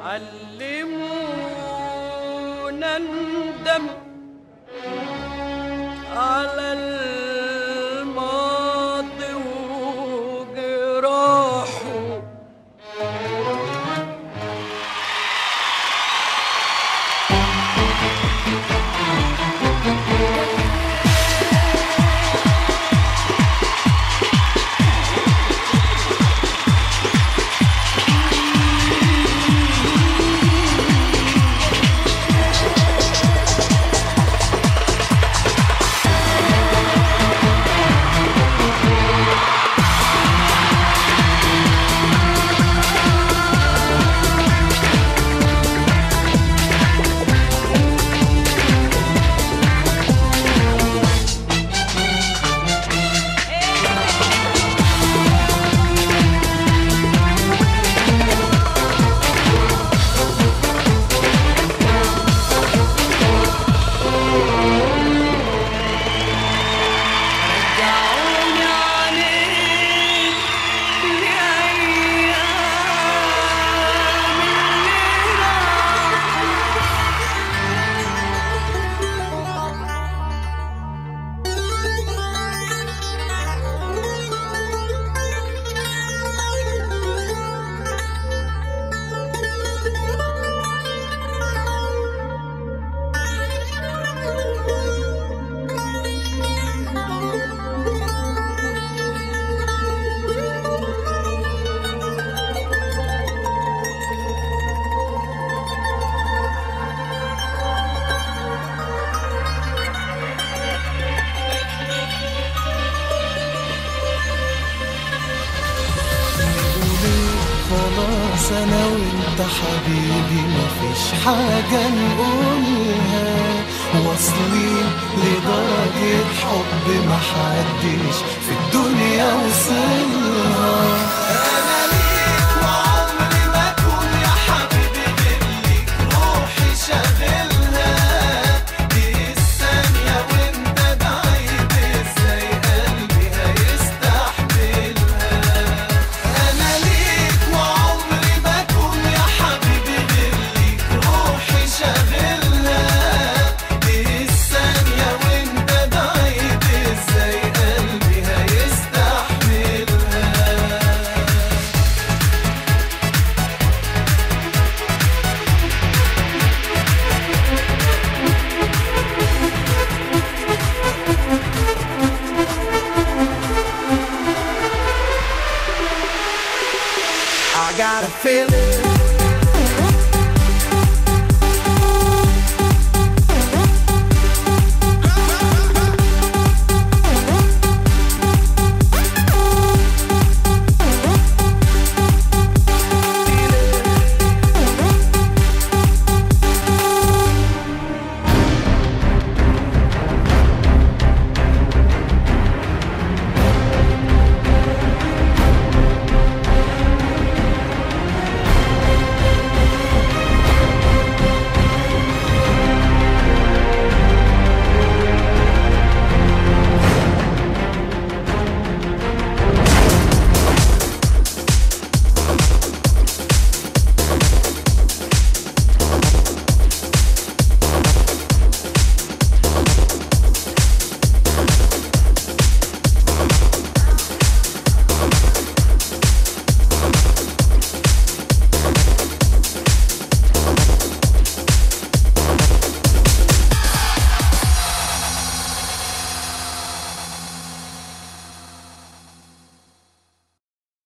علمونا ندم على الماضي وجراحه رجعوني عليك لأيام اللي راحوا خلاص انا وانت حبيبي مفيش حاجة نقولها واصلين لدرجة حب محدش في الدنيا وصلها انا ليك وعمري ما اكون يا حبيبي غير ليك روحي شاغلها دي الثانية وانت بعيد ازاي قلبي هيستحملها انا ليك وعمري ما اكون يا حبيبي غير ليك روحي شاغلها دي الثانية وانت بعيد ازاي قلبي هيستحملها I got a feeling